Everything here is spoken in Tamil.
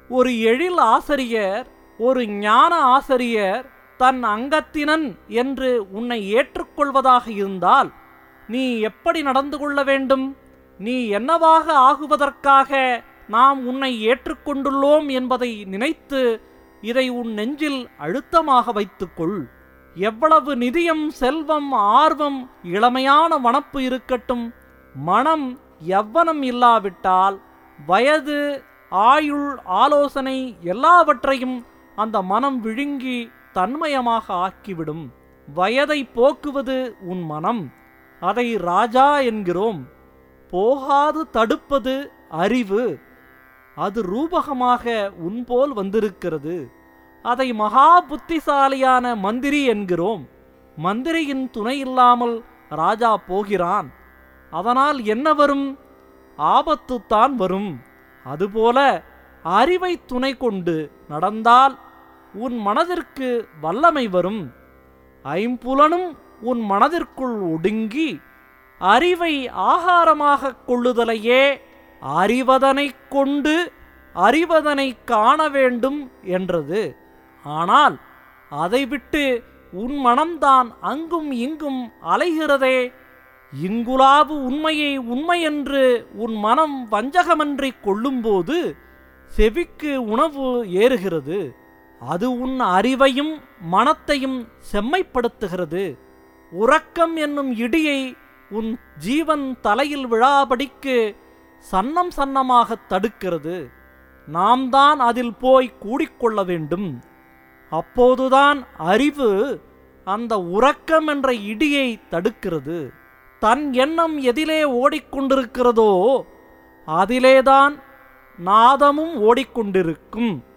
ஒரு எழில் ஆசிரியர் ஒரு ஞான ஆசிரியர் தன் அங்கத்தினன் என்று உன்னை ஏற்றுக்கொள்வதாக இருந்தால் நீ எப்படி நடந்து கொள்ள வேண்டும் நீ என்னவாக ஆகுவதற்காக நாம் உன்னை ஏற்றுக்கொண்டுள்ளோம் என்பதை நினைத்து இதை உன் நெஞ்சில் அழுத்தமாக வைத்துக்கொள் எவ்வளவு நிதியம் செல்வம் ஆர்வம் இளமையான வனப்பு இருக்கட்டும் மனம் எவ்வனம் இல்லாவிட்டால் வயது ஆயுள் ஆலோசனை எல்லாவற்றையும் அந்த மனம் விழுங்கி தன்மயமாக ஆக்கிவிடும் வயதை போக்குவது உன் மனம் அதை ராஜா என்கிறோம் போகாது தடுப்பது அறிவு அது ரூபகமாக உன்போல் வந்திருக்கிறது அதை மகா புத்திசாலியான மந்திரி என்கிறோம் மந்திரியின் துணை இல்லாமல் ராஜா போகிறான் அதனால் என்ன வரும் ஆபத்துத்தான் வரும் அதுபோல அறிவை துணை கொண்டு நடந்தால் உன் மனதிற்கு வல்லமை வரும் ஐம்புலனும் உன் மனதிற்குள் ஒடுங்கி அறிவை ஆகாரமாகக் கொள்ளுதலையே அறிவதனைக் கொண்டு அறிவதனை காண வேண்டும் என்றது ஆனால் அதை விட்டு உன் மனம்தான் அங்கும் இங்கும் அலைகிறதே இங்குலாவு உண்மையை உண்மையென்று உன் மனம் வஞ்சகமன்றி கொள்ளும்போது செவிக்கு உணவு ஏறுகிறது அது உன் அறிவையும் மனத்தையும் செம்மைப்படுத்துகிறது உறக்கம் என்னும் இடியை உன் ஜீவன் தலையில் விழாபடிக்கு சன்னம் சன்னமாக தடுக்கிறது நாம் தான் அதில் போய் கூடிக்கொள்ள வேண்டும் அப்போதுதான் அறிவு அந்த உறக்கம் என்ற இடியை தடுக்கிறது தன் எண்ணம் எதிலே ஓடிக்கொண்டிருக்கிறதோ அதிலேதான் நாதமும் ஓடிக்கொண்டிருக்கும்